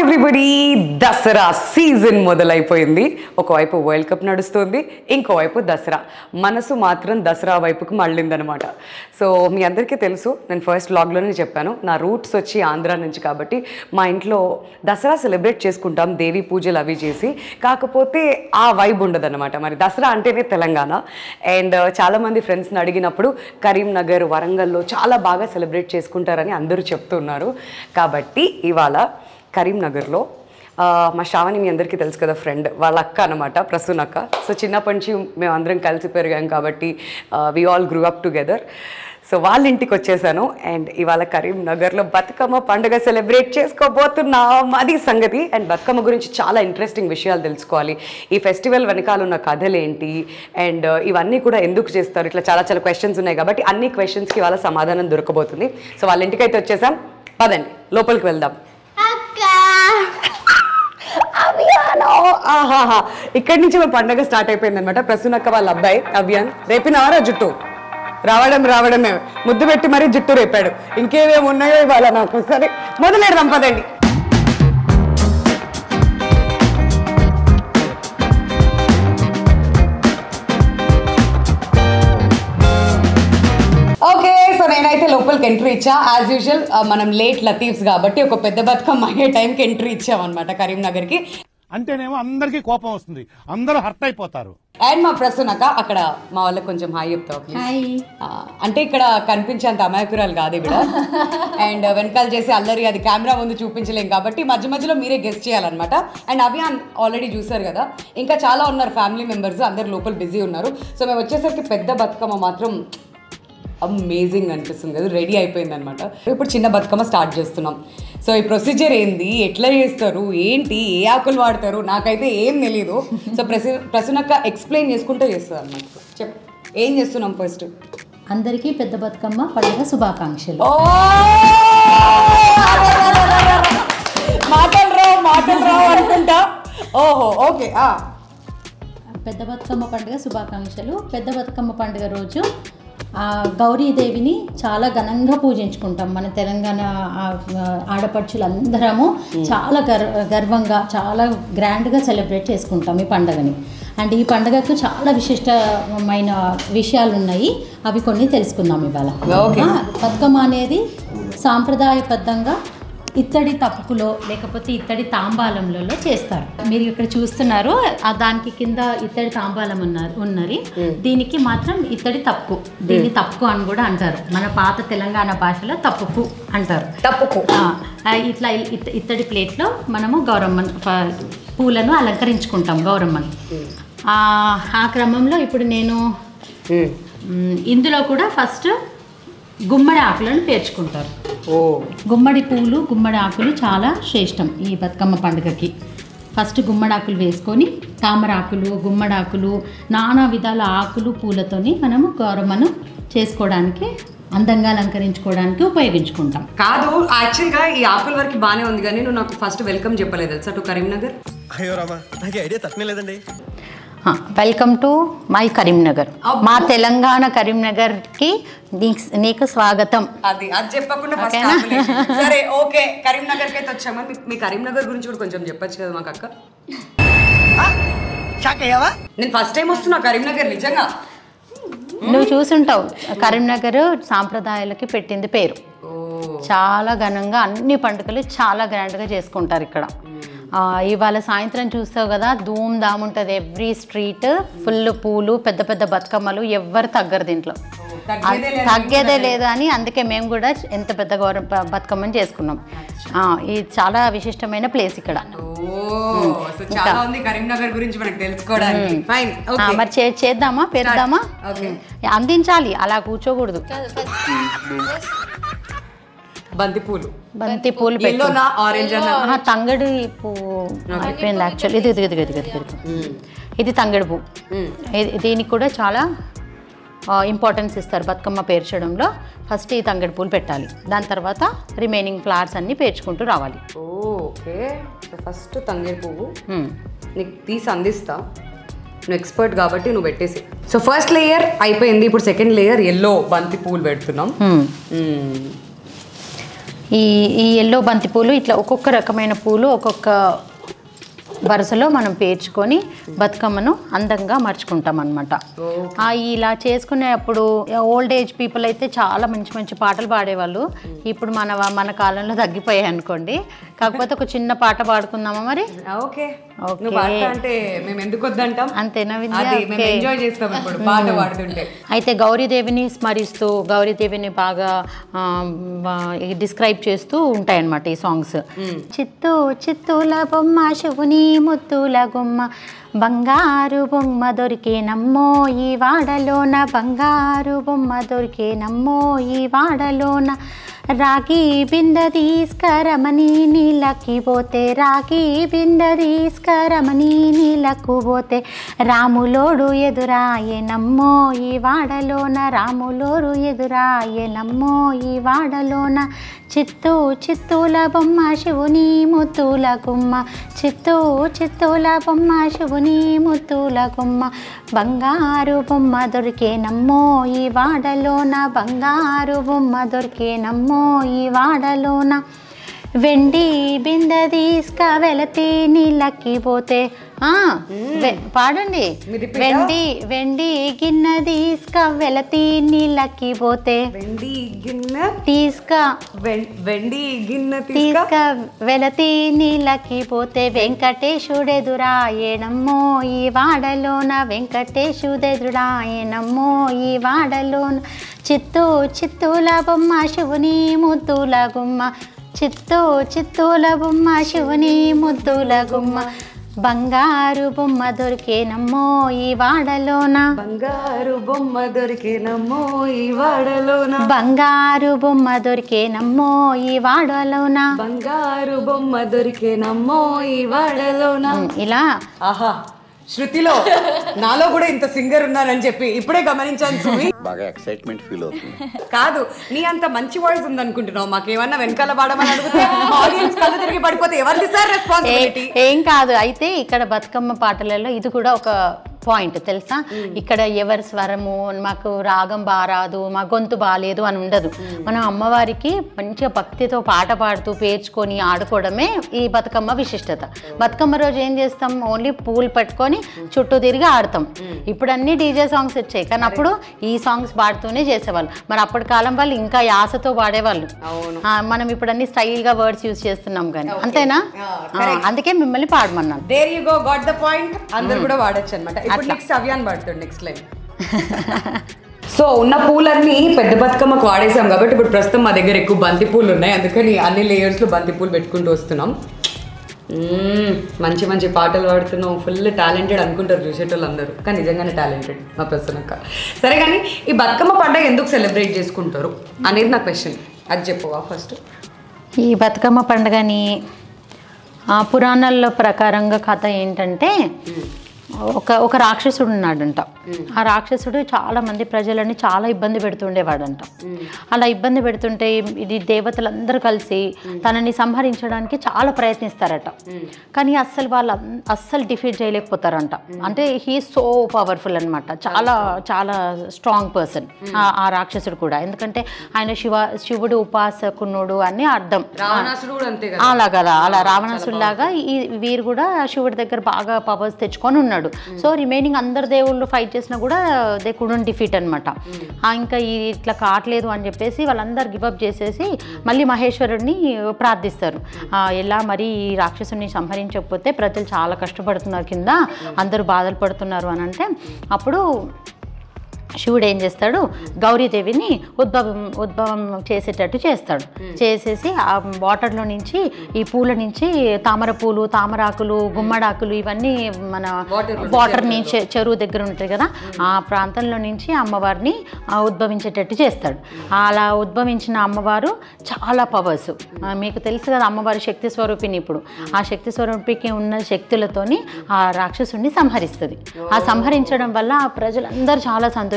Everybody Dasara season మొదలైపోయింది ఒకవైపు world cup నడుస్తుంది ఇంకోవైపు దసరా మనసు మాత్రం దసరా వైపుకు మళ్ళిందనమాట సో మీ అందరికీ తెలుసు నేను ఫస్ట్ వ్లాగ్లోనే చెప్పాను నా రూట్స్ వచ్చి ఆంధ్ర నుంచి కాబట్టి మా ఇంట్లో దసరా సెలబ్రేట్ చేసుకుంటాం దేవి పూజలు అవి చేసి కాకపోతే ఆ వైబ్ ఉండదన్నమాట మరి దసరా అంటేనే తెలంగాణ అండ్ చాలామంది ఫ్రెండ్స్ని అడిగినప్పుడు కరీంనగర్ వరంగల్లో చాలా బాగా సెలబ్రేట్ చేసుకుంటారని అందరూ చెప్తున్నారు కాబట్టి ఇవాళ కరీంనగర్లో ఆ, మా శ్రావణి మీ అందరికీ తెలుసు కదా ఫ్రెండ్ వాళ్ళ అక్క అనమాట ప్రసూన్ అక్క సో చిన్నప్పటి నుంచి మేము అందరం కలిసి పెరిగాం కాబట్టి we all grew up together so వాళ్ళ ఇంటికి వచ్చేసాను అండ్ ఇవాళ కరీంనగర్లో బతుకమ్మ పండుగ సెలబ్రేట్ చేసుకోబోతున్నాం అది సంగతి అండ్ బతుకమ్మ గురించి చాలా ఇంట్రెస్టింగ్ విషయాలు తెలుసుకోవాలి ఈ ఫెస్టివల్ వెనకాల ఉన్న కథలు ఏంటి అండ్ ఇవన్నీ కూడా ఎందుకు చేస్తారు ఇట్లా చాలా చాలా క్వశ్చన్స్ ఉన్నాయి కాబట్టి అన్ని క్వశ్చన్స్కి ఇవాళ సమాధానం దొరకబోతుంది సో వాళ్ళ ఇంటికి అయితే వచ్చేసాం పదండి లోపలికి వెళ్దాం అభియానో ఆహాహా ఇక్కడి నుంచి మన పండగ స్టార్ట్ అయిపోయింది అనమాట ప్రసూనక్క వాళ్ళ అబ్బాయి అభియాన్ రేపినారా జుట్టు రావడం రావడమే ముద్దు పెట్టి మరీ జుట్టు రేపాడు ఇంకేమేమి ఉన్నాయో ఇవాళ నాకు సరే మొదలెడదాం పదండి ఓకే సో నేనైతే లోపలికి ఎంట్రీ ఇచ్చా యాజ్ యూజువల్ మనం లేట్ లతీఫ్స్ కాబట్టి ఒక పెద్ద బతుకమ్మ అయ్యే టైంకి ఎంట్రీ ఇచ్చామన్నమాట కరీంనగర్కి అంటేనేమో అందరికీ కోపం వస్తుంది అందరూ హర్ట్ అయిపోతారు అండ్ మా ప్రసన్నక అక్కడ మా వాళ్ళకి కొంచెం హాయ్ చెప్తావు please. హాయ్ ఆ, అంటే ఇక్కడ కనిపించేంత అమాయకురాలు కాదు ఇక్కడ అండ్ వెనకాల చేసి అల్లరి అది కెమెరా ముందు చూపించలేం కాబట్టి మధ్య మధ్యలో మీరే గెస్ట్ చేయాలన్నమాట అండ్ అభియాన్ ఆల్రెడీ చూసారు కదా ఇంకా చాలా ఉన్నారు ఫ్యామిలీ మెంబర్స్ అందరు లోపల బిజీ ఉన్నారు సో మేము వచ్చేసరికి పెద్ద బతుకమ్మ మాత్రం అమేజింగ్ అనిపిస్తుంది కదా రెడీ అయిపోయింది అనమాట ఇప్పుడు చిన్న బతుకమ్మ స్టార్ట్ చేస్తున్నాం సో ఈ ప్రొసీజర్ ఏంది ఎట్లా చేస్తారు ఏంటి ఏ ఆకులు వాడతారు నాకైతే ఏం తెలీదు సో ప్రసి ప్రసన్నక్క ఎక్స్ప్లెయిన్ చేసుకుంటూ చేస్తుంది అనమాట చెప్ ఏం చేస్తున్నాం ఫస్ట్ అందరికీ పెద్ద బతుకమ్మ పండుగ శుభాకాంక్షలు ఓ మాటలు రావు మాటలు రావు అనుకుంటా ఓహో ఓకే ఆ పెద్ద బతుకమ్మ పండుగ శుభాకాంక్షలు పెద్ద బతుకమ్మ పండుగ రోజు ఆ గౌరీదేవిని చాలా ఘనంగా పూజించుకుంటాం మన తెలంగాణ ఆ, ఆడపడుచులు అందరము చాలా గర్ గర్వంగా చాలా గ్రాండ్గా సెలబ్రేట్ చేసుకుంటాం ఈ పండుగని అండ్ ఈ పండుగకు చాలా విశిష్టమైన విషయాలు ఉన్నాయి అవి కొన్ని తెలుసుకుందాం ఇవాళ Okay. ఆ, బతుకమ్మ అనేది సాంప్రదాయబద్ధంగా ఇత్తడి తప్పుకులో లేకపోతే ఇత్తడి తాంబాలంలలో చేస్తారు మీరు ఇక్కడ చూస్తున్నారు ఆ దానికి కింద ఇత్తడి తాంబాలం ఉన్నారు ఉన్నది దీనికి మాత్రం ఇత్తడి తప్పు దీన్ని తప్పుకు అని కూడా అంటారు మన పాత తెలంగాణ భాషలో తప్పుకు అంటారు తప్పుకో ఆ, ఆ, ఇట్లా ఇత్త- ఇత్తడి ప్లేట్లో మనము గౌరమ్మ ప- పూలను అలంకరించుకుంటాం గౌరమ్మను ఆ, ఆ క్రమంలో ఇప్పుడు నేను మ్, ఇందులో కూడా ఫస్ట్ గుమ్మడి ఆకులను పేర్చుకుంటారు ఓ గుమ్మడి పువ్వులు గుమ్మడి ఆకులు చాలా శ్రేష్టం ఈ బతుకమ్మ పండుగకి ఫస్ట్ గుమ్మడి ఆకులు వేసుకొని తామరాకులు గుమ్మడాకులు నానా విధాల ఆకులు పూలతోని మనము గౌరమ్మను చేసుకోవడానికి అందంగా అలంకరించుకోవడానికి ఉపయోగించుకుంటాం కాదు యాక్చువల్గా ఈ ఆకుల వరకు బాగానే ఉంది కానీ నువ్వు నాకు ఫస్ట్ వెల్కమ్ చెప్పలేదు తెలుసా టు కరీంనగర్ అయ్యో రామా నాకు ఈ ఐడియా తట్టనే లేదండి వెల్కమ్ టు మై కరీంనగర్ మా తెలంగాణ కరీంనగర్కి నీకు- నీకు స్వాగతం అది అది చెప్పకుండా ఫస్ట్ ఓకేనా? ఆపలేసి. సరే ఓకే కరీంనగర్కి అయితే వచ్చామా మీ- మీ కరీంనగర్ గురించి కూడా కొంచెం చెప్పొచ్చు కదా మాకు అక్క షాక్ అయ్యావా నేను ఫస్ట్ టైం వస్తున్నా కరీంనగర్ నిజంగా నువ్వు చూసుంటావు కరీంనగర్ సాంప్రదాయాలకి పెట్టింది పేరు ఓ చాలా ఘనంగా అన్ని పండుగలు చాలా గ్రాండ్గా చేసుకుంటారు ఇక్కడ ఆ, ఇవాళ సాయంత్రం చూస్తావు కదా ధూమ్ ధామ్ ఉంటుంది ఎవ్రీ స్ట్రీట్ ఫుల్ పూలు పెద్ద పెద్ద బతుకమ్మలు ఎవ్వరు తగ్గరు దీంట్లో తగ్గేదే లేదు. తగ్గేదే లేదు అని అందుకే మేము కూడా ఎంత పెద్ద గౌరవ బ- బతుకమ్మని చేసుకున్నాం ఆ, ఇది చాలా విశిష్టమైన ప్లేస్ ఇక్కడ ఓ సో చాలా ఉంది కరీంనగర్ గురించి మనకు తెలుసుకోవడానికి ఫైన్ ఆ, ఓకే మరి చే- చేద్దామా పెడదామా ఓకే అందించాలి అలా కూర్చోకూడదు బంతి పూలు బంతి పూలు పెట్టు. ఎల్లోనా ఆరెంజ్ అన్న ఆహా, తంగడి పువ్వు అయిపోయింది యాక్చువల్ ఇది ఇది ఇది ఇది ఇది ఇది ఇది తంగడి పువ్వు ఇది- దీనికి కూడా చాలా ఇంపార్టెన్స్ ఇస్తారు బతుకమ్మ పేర్చడంలో ఫస్ట్ ఈ తంగడి పూలు పెట్టాలి దాని తర్వాత రిమైనింగ్ ఫ్లవర్స్ అన్నీ పేర్చుకుంటూ రావాలి ఓ ఓకే సో ఫస్ట్ తంగేడు పువ్వు మ్మ్. నీకు తీసి అందిస్తా నువ్వు ఎక్స్పర్ట్ కాబట్టి నువ్వు పెట్టేసి సో ఫస్ట్ లేయర్ అయిపోయింది ఇప్పుడు సెకండ్ లేయర్ ఎల్లో బంతి పువ్వులు పెడుతున్నాం మ్మ్. మ్మ్. ఈ ఈ ఎల్లో బంతి పూలు ఇట్లా ఒక్కొక్క రకమైన పూలు ఒక్కొక్క వరుసలో మనం పేర్చుకొని బతుకమ్మను అందంగా మర్చుకుంటాం అనమాట ఇలా చేసుకునేటప్పుడు ఓల్డ్ ఏజ్ పీపుల్ అయితే చాలా మంచి మంచి పాటలు పాడేవాళ్ళు ఇప్పుడు మన మన కాలంలో తగ్గిపోయాయి అనుకోండి కాకపోతే ఒక చిన్న పాట పాడుకుందామా మరి ఓకే Okay. నువ్వు పాడతా అంటే మేము ఎందుకు వద్దంటాం అంతేనా విద్య అది మేము Okay. ఎంజాయ్ చేస్తాం ఇప్పుడు పాట పాడుతుంటే అయితే గౌరీదేవిని స్మరిస్తూ గౌరీదేవిని బాగా డిస్క్రైబ్ చేస్తూ ఉంటాయన్నమాట ఈ సాంగ్స్ చిత్తూ చిత్తూల బొమ్మ శివుని ముత్తుల గుమ్మ బంగారు బొమ్మ దొరికే నమ్మో ఈ వాడలోన బంగారు బొమ్మ దొరికే నమ్మో ఈ వాడలోన రాగి బింద తీసుకరమని నీళ్ళకి పోతే రాగి బింద తీసుకరమని నీళ్ళకు పోతే రాములోడు ఎదురాయే నమ్మో ఈ వాడలోన రాములోడు ఎదురాయే నమ్మో ఈ వాడలోన చిత్తూ చిత్తూల బొమ్మ శివుని ముత్తుల గుమ్మ చిత్తూ చిత్తూల బొమ్మ శివుని ముత్తుల గుమ్మ బంగారు బొమ్మ దొరికే నమ్మో ఈ వాడలోన బంగారు బొమ్మ దొరికే నమ్మో ఈ వాడలోన వెండి బింద తీసుక వెళతి నీళ్ళకి పోతే ఆ, వె- పాడండి మీరు repeat ఆ? వెండి వెండి గిన్నె తీసుక వెళతి నీళ్ళకి పోతే వెండి గిన్నె తీసుక వెం- వెండి గిన్నె తీసుక తీసుక వెళతి నీళ్ళకి పోతే వెంకటేశుడెదురాయనమ్మో ఈ వాడలోన వెంకటేశుడెదురాయనమ్మో ఈ వాడలోన చిత్తూ చిత్తూల బొమ్మ శివుని ముద్దుల గుమ్మ చిత్తూ చిత్తూల బొమ్మ శివుని ముద్దుల గుమ్మ బంగారు బొమ్మ దొరికేనమ్మో ఈ వాడలోన బంగారు బొమ్మ దొరికేనమ్మో ఈ వాడలోన బంగారు బొమ్మ దొరికేనమ్మో ఈ వాడలోన బంగారు బొమ్మ దొరికేనమ్మో ఈ వాడలోన ఇలా ఆహా శృతిలో నాలో కూడా ఇంత సింగర్ ఉన్నానని చెప్పి ఇప్పుడే గమనించాను సుమి బాగా ఎక్సైట్మెంట్ ఫీల్ అవుతుంది కాదు నీ అంత మంచి వాయిస్ ఉంది అనుకుంటున్నావు మాకేమన్నా వెనకాల పాడమని అడిగితే ఆడియన్స్ కళ్ళు తిరిగి పడిపోతే ఎవరిది సార్ రెస్పాన్సిబిలిటీ ఏ- ఏం కాదు అయితే ఇక్కడ బతుకమ్మ పాటలలో ఇది కూడా ఒక పాయింట్ తెలుసా ఇక్కడ ఎవరి స్వరము మాకు రాగం బారాదు మా గొంతు బాగాలేదు అని ఉండదు మనం అమ్మవారికి మంచిగా భక్తితో పాట పాడుతూ పేర్చుకొని ఆడుకోవడమే ఈ బతుకమ్మ విశిష్టత బతుకమ్మ రోజు ఏం చేస్తాం ఓన్లీ పూలు పట్టుకొని చుట్టూ తిరిగి ఆడతాం ఇప్పుడు అన్ని డీజే సాంగ్స్ వచ్చాయి కానీ అప్పుడు ఈ సాంగ్స్ పాడుతూనే చేసేవాళ్ళు మరి అప్పటి కాలం వాళ్ళు ఇంకా యాసతో పాడేవాళ్ళు అవును. ఆ, మనం ఇప్పుడు అన్ని స్టైల్ గా వర్డ్స్ యూజ్ చేస్తున్నాం కానీ అంతేనా Yeah, ఆ, అందుకే మిమ్మల్ని పాడమన్నాను there you go got the point అందరు కూడా వాడచ్చు అనమాట ఇప్పుడు నెక్స్ట్ అవ్యాన్ వాడుతుంది నెక్స్ట్ లైన్ సో ఉన్న పూలన్నీ పెద్ద బతుకమ్మకు వాడేసాం కాబట్టి ఇప్పుడు ప్రస్తుతం మా దగ్గర ఎక్కువ బంతి పూలు ఉన్నాయి అందుకని అన్ని లేయర్స్లో బంతి పూలు పెట్టుకుంటూ వస్తున్నాం మ్మ్, మంచి మంచి పాటలు పాడుతున్నాం ఫుల్ టాలెంటెడ్ అనుకుంటారు చూసేటోళ్ళు అందరూ కానీ నిజంగానే టాలెంటెడ్ మా ప్రస్తునక్క సరే కానీ ఈ బతుకమ్మ పండుగ ఎందుకు సెలబ్రేట్ చేసుకుంటారు అనేది నా క్వశ్చన్ అది చెప్పవా ఫస్ట్ ఈ బతుకమ్మ పండుగని ఆ, పురాణాల్లో ప్రకారంగా కథ ఏంటంటే ఒక ఒక రాక్షసుడు ఉన్నాడంట ఆ రాక్షసుడు చాలా మంది ప్రజలని చాలా ఇబ్బంది పెడుతుండేవాడంట అలా ఇబ్బంది పెడుతుంటే ఇది దేవతలందరూ కలిసి తనని సంహరించడానికి చాలా ప్రయత్నిస్తారట కానీ అస్సలు వాళ్ళు అన్- అస్సలు డిఫీట్ చేయలేకపోతారంట అంటే హీ సో పవర్ఫుల్ అనమాట చాలా చాలా స్ట్రాంగ్ పర్సన్ ఆ రాక్షసుడు కూడా ఎందుకంటే ఆయన శివ శివుడు ఉపాసకునుడు అని అర్థం రావణాసుడు కూడా అంతే కదా అలా కదా అలా రావణాసుల్లాగా ఈ వీరు కూడా శివుడి దగ్గర బాగా పవర్స్ తెచ్చుకొని ఉన్నాడు సో రిమైనింగ్ అందరు దేవుళ్ళు ఫైట్ చేసినా కూడా దే కుడన్ డిఫీట్ అనమాట ఇంకా ఈ ఇట్లా కావట్లేదు అని చెప్పేసి వాళ్ళందరు గివప్ చేసేసి మళ్ళీ మహేశ్వరుడిని ప్రార్థిస్తారు ఆ, ఎలా మరి ఈ రాక్షసుని సంహరించకపోతే ప్రజలు చాలా కష్టపడుతున్నారు కింద అందరూ బాధలు పడుతున్నారు అని అంటే అప్పుడు శివుడు ఏం చేస్తాడు గౌరీదేవిని ఉద్భవం ఉద్భవం చేసేటట్టు చేస్తాడు చేసేసి ఆ వాటర్లో నుంచి ఈ పూల నుంచి తామర పూలు తామరాకులు గుమ్మడాకులు ఇవన్నీ మన వాటర్ నుంచి చెరువు దగ్గర ఉంటాయి కదా ఆ ప్రాంతంలో నుంచి అమ్మవారిని ఆ, ఉద్భవించేటట్టు చేస్తాడు అలా ఉద్భవించిన అమ్మవారు చాలా పవర్స్ మీకు తెలుసు కదా అమ్మవారి శక్తి స్వరూపిణి ఇప్పుడు ఆ శక్తి స్వరూపికి ఉన్న శక్తులతోని ఆ రాక్షసుడిని సంహరిస్తుంది ఆ సంహరించడం వల్ల ఆ ప్రజలందరూ చాలా సంతోషం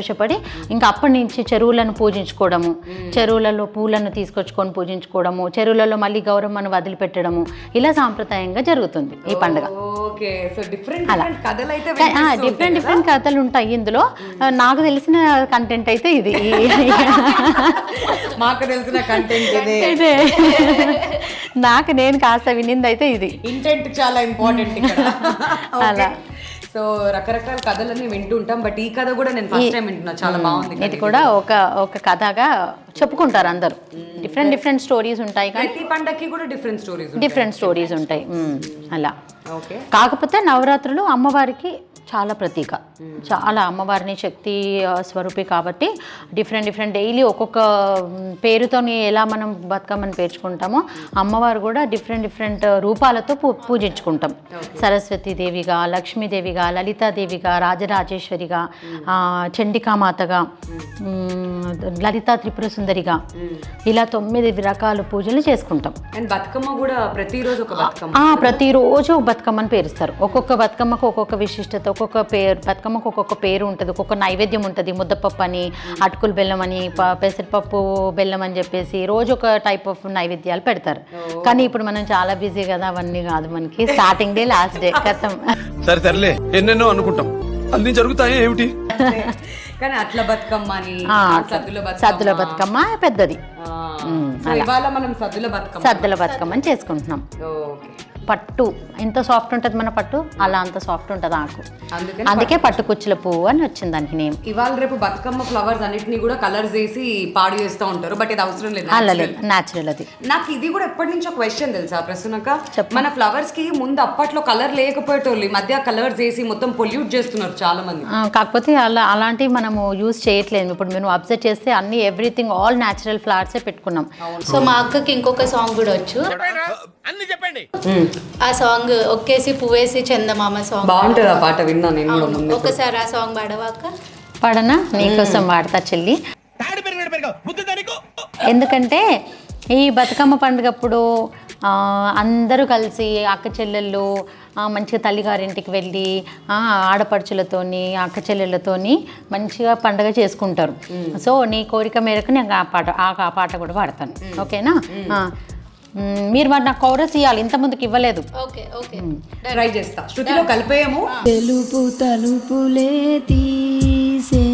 సంతోషపడి ఇంకా అప్పటి నుంచి చెరువులను పూజించుకోవడము చెరువులలో పూలను తీసుకొచ్చుకొని పూజించుకోవడము చెరువులలో మళ్ళీ గౌరమ్మను వదిలిపెట్టడము ఇలా సాంప్రదాయంగా జరుగుతుంది ఈ పండుగ ఓకే సో డిఫరెంట్ అలా. డిఫరెంట్ కథలు అయితే డిఫరెంట్ డిఫరెంట్ కథలు ఉంటాయి ఇందులో ఆ, నాకు తెలిసిన కంటెంట్ అయితే ఇది మాకు తెలిసిన కంటెంట్ ఇదే ఇదే. నాకు నేను కాస్త వినింది అయితే ఇది ఇంటెంట్ చాలా ఇంపార్టెంట్ ఇక్కడ అలా. సో రకరకాల కథలన్నీ వింటూ ఉంటాం బట్ ఈ కథ కూడా నేను ఫస్ట్ టైం వింటున్నా చాలా బాగుంది ఇది కూడా ఒక ఒక కథగా చెప్పుకుంటారు అందరూ డిఫరెంట్ డిఫరెంట్ స్టోరీస్ ఉంటాయి కానీ ప్రతి పండక్కి కూడా డిఫరెంట్ స్టోరీస్ డిఫరెంట్ స్టోరీస్ ఉంటాయి మ్మ్. అలా ఓకే కాకపోతే నవరాత్రులు అమ్మవారికి చాలా ప్రతీక చాలా అమ్మవారిని శక్తి ఆ, స్వరూపి కాబట్టి డిఫరెంట్ డిఫరెంట్ డైలీ ఒక్కొక్క మ్, పేరుతోని ఎలా మనం బతుకమ్మని పేర్చుకుంటామో అమ్మవారు కూడా డిఫరెంట్ డిఫరెంట్ రూపాలతో పూ పూజించుకుంటాం సరస్వతీదేవిగా లక్ష్మీదేవిగా లలితాదేవిగా రాజరాజేశ్వరిగా ఆ, చండికామాతగా మ్, లలితా త్రిపుర సుందరిగా ఇలా తొమ్మిది రకాల పూజలు చేసుకుంటాం అండ్ బతుకమ్మ కూడా ప్రతిరోజు ఒక బతుకమ్మ ఆ, ప్రతిరోజు బతుకమ్మని పేరుస్తారు ఒక్కొక్క బతుకమ్మకు ఒక్కొక్క విశిష్టత ఒక్కొక్క పేరు బతుకమ్మకు ఒక్కొక్క పేరు ఉంటుంది ఒక్కొక్క నైవేద్యం ఉంటుంది ముద్దపప్పు అని అటుకుల బెల్లం అని ప- పెసరపప్పు బెల్లం అని చెప్పేసి రోజు ఒక టైప్ ఆఫ్ నైవేద్యాలు పెడతారు కానీ ఇప్పుడు మనం చాలా బిజీ కదా అవన్నీ కాదు మనకి స్టార్టింగ్ డే లాస్ట్ డే కథం సరే తరలే ఎన్నెన్నో అనుకుంటాం అన్ని జరుగుతాయి ఏమిటి కానీ అట్ల బతుకమ్మ అని ఆ, సద్దుల బతుకమ్మ సద్దుల బతుకమ్మ పెద్దది ఆ, సో ఇవాళ మనం సద్దుల బతుకమ్మ సద్దుల బతుకమ్మని చేసుకుంటున్నాం ఓకే పట్టు ఎంత సాఫ్ట్ ఉంటుంది మన పట్టు అలా అంత సాఫ్ట్ ఉంటుంది ఆకు అందుకని అందుకే పట్టు కుచ్చుల పువ్వు అని వచ్చింది దానికి నేమ్ ఇవాళ రేపు బతుకమ్మ ఫ్లవర్స్ అన్నిటిని కూడా కలర్స్ వేసి పాడు చేస్తూ ఉంటారు బట్ ఇది అవసరం లేదు అలా natural. లేదు న్యాచురల్ అది నాకు ఇది కూడా ఎప్పటి నుంచో క్వశ్చన్ తెలుసా ప్రసన్నక మన ఫ్లవర్స్ కి ముందు అప్పట్లో కలర్ లేకపోయేటోళ్ళు ఈ మధ్య కలర్స్ వేసి మొత్తం పొల్యూట్ చేస్తున్నారు చాలా మంది ఆ, కాకపోతే అలా అలాంటివి మనము యూజ్ చేయట్లేదు ఇప్పుడు మేము అబ్జర్వ్ చేస్తే అన్ని ఎవ్రీథింగ్ ఆల్ న్యాచురల్ ఫ్లవర్సే పెట్టుకున్నాం సో మా అక్కకి ఇంకొక సాంగ్ కూడా వచ్చు అన్ని చెప్పండి ఆ సాంగ్ ఒక్కేసి పువ్వేసి చందమామ సాంగ్ బాగుంటుంది ఆ పాట విన్నా నేను కూడా అవును. ముందు ఒకసారి ఆ సాంగ్ పాడవా అక్క పడనా నీకోసం వాడతా చెల్లి తాడి పెరిగినాడు పెరిగావు బుద్ధి దానికి ఎందుకంటే ఈ బతుకమ్మ పండుగప్పుడు ఆ, అందరూ కలిసి అక్క చెల్లెళ్ళు ఆ, మంచిగా తల్లిగారింటికి వెళ్ళి ఆ, ఆడపడుచులతోని అక్క చెల్లెళ్ళతోని మంచిగా పండుగ చేసుకుంటారు సో నీ కోరిక మేరకు నేను ఆ పాట ఆ ఆ పాట కూడా పాడతాను ఓకేనా ఆ. మ్, మీరు మరి నాకు కౌరస్ ఇవ్వాలి ఇంత ముందుకు ఇవ్వలేదు ఓకే ఓకే ట్రై చేస్తా శృతిలో కలిపేయము తెలుపు తలుపులే తీసే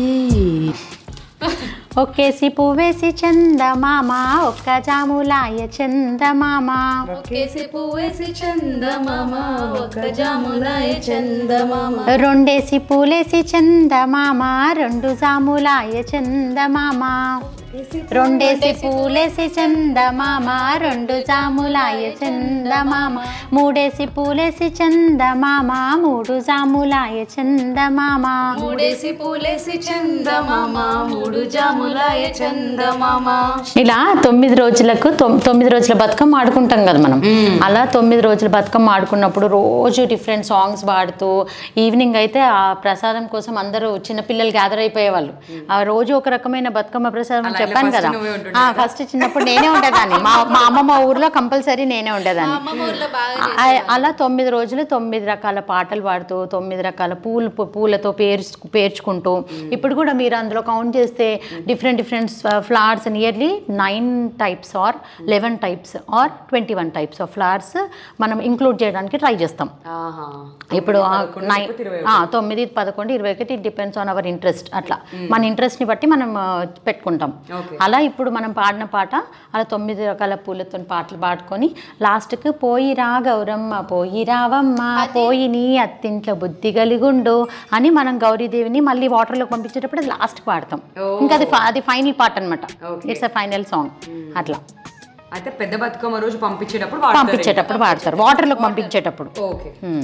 ఒక్కేసి పువ్వేసి చందమామ ఒక్క జాములాయ చందమామ ఒక్కేసి పువ్వేసి చందమామ ఒక్క జాములాయ చందమామ రెండేసి పూలేసి చందమామ రెండు జాములాయ చందమామ రెండేసి పూలేసి చందమామ రెండు జాములాయ చందమామ మూడేసి పూలేసి చందమామ మూడు జాములాయ చందమామ మూడేసి పూలేసి చందమామ మూడు జాములాయ చందమామ ఇలా తొమ్మిది రోజులకు తొమ్- తొమ్మిది రోజుల బతుకమ్మ ఆడుకుంటాం కదా మనం అలా తొమ్మిది రోజుల బతుకమ్మ ఆడుకున్నప్పుడు రోజు డిఫరెంట్ సాంగ్స్ పాడుతూ ఈవినింగ్ అయితే ఆ ప్రసాదం కోసం అందరూ చిన్నపిల్లలు గ్యాదర్ అయిపోయేవాళ్ళు ఆ రోజు ఒక రకమైన బతుకమ్మ ప్రసాదం అలా చెప్పాను first కదా నువ్వే ఉంటుండే ఆ ఫస్ట్ చిన్నప్పుడు నేనే ఉండేదాన్ని మా మా అమ్మమ్మ ఊర్లో కంపల్సరీ నేనే ఉండేదాన్ని అమ్మమ్మ ఊర్లో బాగా ఆ- అలా తొమ్మిది రోజులు తొమ్మిది రకాల పాటలు పాడుతూ తొమ్మిది రకాల పూలు పు- పూలతో పేర్చు పేర్చుకుంటూ ఇప్పుడు కూడా మీరు అందులో కౌంట్ చేస్తే different different flowers nearly nine types or eleven types or twenty one types of flowers మనం ఇంక్లూడ్ చేయడానికి ట్రై చేస్తాం ఆహా ఇప్పుడు ఆ పదకొండు, నై- లేకపోతే ఇరవై ఆ, తొమ్మిది పదకొండు ఇరవై ఒకటి డిపెండ్స్ ఆన్ అవర్ ఇంట్రెస్ట్ అట్లా మన ఇంట్రెస్ట్ని బట్టి మనం ఆ, పెట్టుకుంటాం Okay. అలా ఇప్పుడు మనం పాడిన పాట అలా తొమ్మిది రకాల పూలతో పాటలు పాడుకొని లాస్ట్కి పోయి రా గౌరమ్మ పోయి రావమ్మ పోయి నీ అత్తింట్లో బుద్ధి కలిగుండు అని మనం గౌరీదేవిని మళ్ళీ వాటర్లోకి పంపించేటప్పుడు అది లాస్ట్ పాడతాం ఇంకా అది ఫ- అది ఫైనల్ పాట అనమాట Okay. It's a final song అట్లా అయితే పెద్ద బతుకమ్మ రోజు పంపించేటప్పుడు వాడతారు పంపించేటప్పుడు పాడతారు వాటర్లోకి పంపించేటప్పుడు ఓకే Hmm.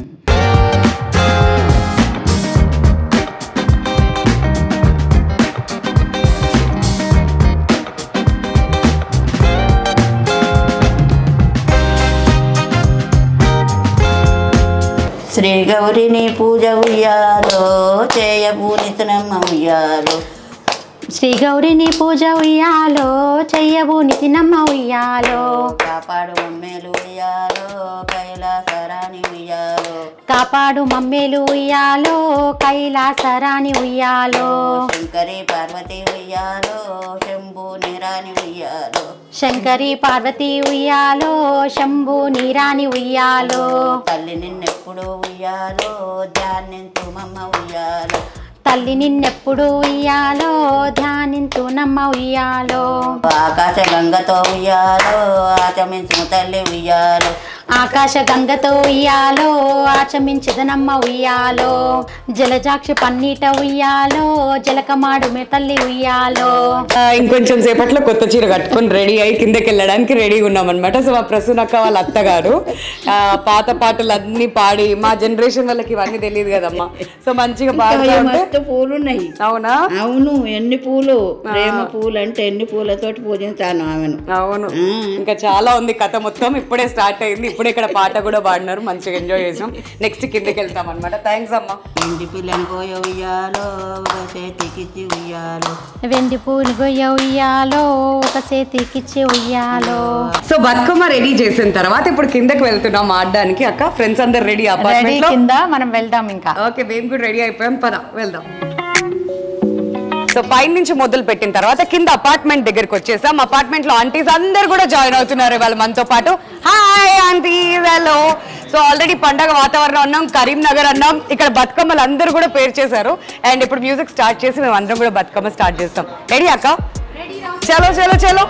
శ్రీ గౌరిని పూజ ఉయ్యాలో చేయబూనితనమ్మ ఉయ్యాలో శ్రీ గౌరిని పూజ ఉయ్యాలో చెయ్యవు నితినమ్మ ఉయ్యాలో కాపాడు మమ్మేలు ఉయ్యాలో కైలాసరాని ఉయ్యాలో కాపాడు మమ్మేలు ఉయ్యాలో కైలాసరాని ఉయ్యాలో శంకరి పార్వతి ఉయ్యాలో శంభు నిరాని ఉయ్యాలో శంకరి పార్వతి ఉయ్యాలో శంభు నీరాని ఉయ్యాలో తల్లి నిన్నెప్పుడు ఉయ్యాలో ధ్యానించుమమ్మ ఉయ్యాలో తల్లి నిన్నెప్పుడు ఉయ్యాలో ధ్యానింతునమ్మ ఉయ్యాలో ఆకాశ గంగతో ఉయ్యాలో ఆచమించు తల్లి ఉయ్యాలో ఆకాశ గంగతో ఉయ్యాలో ఆచమించదనమ్మ ఉయ్యాలో జలజాక్షి పన్నీట ఉయ్యాలో జలకమాడు మీ తల్లి ఉయ్యాలో ఆ, ఇంకొంచెం సేపట్లో కొత్త చీర కట్టుకొని రెడీ అయ్యి కిందకి వెళ్ళడానికి రెడీగా ఉన్నాం అనమాట సో మా ప్రసూనక్క వాళ్ళ అత్తగారు ఆ, పాత పాటలు అన్ని పాడి మా జనరేషన్ వాళ్ళకి ఇవన్నీ తెలియదు కదమ్మా సో మంచిగా పాడుతూ ఉంటే మస్తు పూలు ఉన్నాయి అవునా అవును ఎన్ని పూలు ప్రేమ పూలు అంటే ఎన్ని పూలతోటి పూజించాను ఆమెను అవును ఇంకా చాలా ఉంది కథ మొత్తం ఇప్పుడే స్టార్ట్ అయింది ఇప్పుడే ఇక్కడ పాట కూడా పాడినారు మంచిగా ఎంజాయ్ చేసాం నెక్స్ట్ కిందకి వెళ్తాం అనమాట థ్యాంక్స్ అమ్మా ఇంటి పిల్లని పోయ ఉయ్యాలో ఒక చేతికిచ్చి ఉయ్యాలో వెండి పూలు గొయ్య ఉయ్యాలో ఒక చేతికిచ్చి ఉయ్యాలో సో బతుకమ్మ రెడీ చేసిన తర్వాత ఇప్పుడు కిందకి వెళ్తున్నాం ఆడడానికి అక్క ఫ్రెండ్స్ అందరు రెడీ రెడీ అపార్ట్మెంట్ లో కింద మనం వెళ్దాం ఇంకా ఓకే మేము కూడా రెడీ అయిపోయాం పద వెళ్దాం సో పైన నుంచి మొదలు పెట్టిన తర్వాత కింద అపార్ట్మెంట్ దగ్గరికి వచ్చేసాం అపార్ట్మెంట్ లో ఆంటీస్ అందరు కూడా జాయిన్ అవుతున్నారు ఇవాళ మనతో పాటు hi aunties hello so already పండగ వాతావరణం అన్నాం కరీంనగర్ అన్నాం ఇక్కడ బతుకమ్మలు అందరూ కూడా పేరు చేశారు అండ్ ఇప్పుడు మ్యూజిక్ స్టార్ట్ చేసి మేము అందరం కూడా బతుకమ్మ స్టార్ట్ చేస్తాం రెడీ అక్క చలో చలో చలో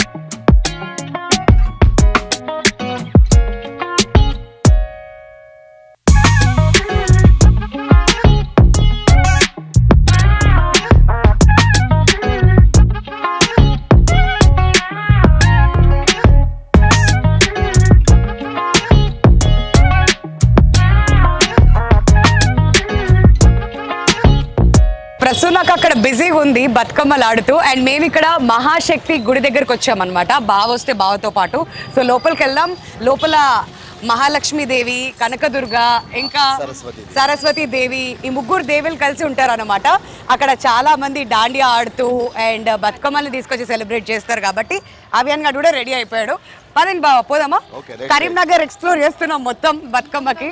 ప్రసూనకు అక్కడ బిజీగా ఉంది బతుకమ్మలు ఆడుతూ అండ్ మేము ఇక్కడ మహాశక్తి గుడి దగ్గరకు వచ్చామన్నమాట బావ వస్తే బావతో పాటు సో లోపలికి వెళ్దాం లోపల మహాలక్ష్మీదేవి కనకదుర్గ ఇంకా సరస్వతి దేవి ఈ ముగ్గురు దేవులు కలిసి ఉంటారు అనమాట అక్కడ చాలా మంది దాండియా ఆడుతూ అండ్ బతుకమ్మల్ని తీసుకొచ్చి సెలబ్రేట్ చేస్తారు కాబట్టి అవియన్ గారు కూడా రెడీ అయిపోయాడు పదండి బావ పోదామా కరీంనగర్ ఎక్స్ప్లోర్ చేస్తున్నాం మొత్తం బతుకమ్మకి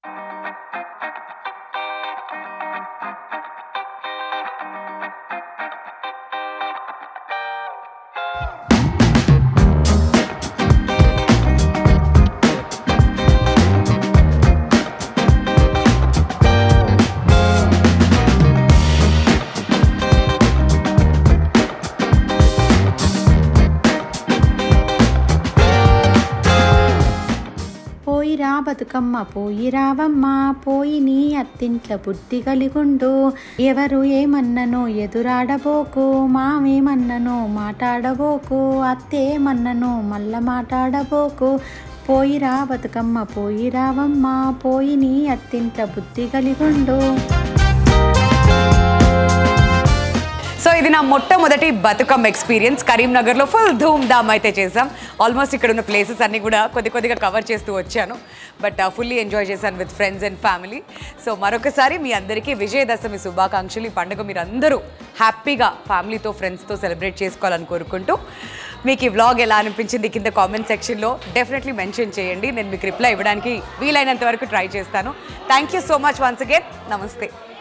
పోయిరా బతుకమ్మ పోయి రావమ్మ పోయి నీ అత్తింట్ల బుద్ధి కలిగుండు ఎవరు ఏమన్ననో ఎదురాడబోకు మామేమన్ననో మాట్లాడబోకు అత్తేమన్ననో మల్ల మాట్లాడబోకు పోయిరా బతుకమ్మ పోయి రావమ్మ పోయి నీ అత్తింట్ల బుద్ధి కలిగుండు సో ఇది నా మొట్టమొదటి బతుకమ్మ ఎక్స్పీరియన్స్ కరీంనగర్లో ఫుల్ ధూమ్ ధామ్ అయితే చేసాం ఆల్మోస్ట్ ఇక్కడ ఉన్న ప్లేసెస్ అన్ని కూడా కొద్ది కొద్దిగా కవర్ చేస్తూ వచ్చాను బట్ ఫుల్లీ ఎంజాయ్ చేశాను with friends and family so మరొకసారి మీ అందరికీ విజయదశమి శుభాకాంక్షలు ఈ పండుగ మీరు అందరూ హ్యాపీగా ఫ్యామిలీతో ఫ్రెండ్స్తో సెలబ్రేట్ చేసుకోవాలని కోరుకుంటూ మీకు ఈ వ్లాగ్ ఎలా అనిపించింది కింద కామెంట్ సెక్షన్లో డెఫినెట్లీ మెన్షన్ చేయండి నేను మీకు రిప్లై ఇవ్వడానికి వీలైనంత వరకు ట్రై చేస్తాను thank you so much once again నమస్తే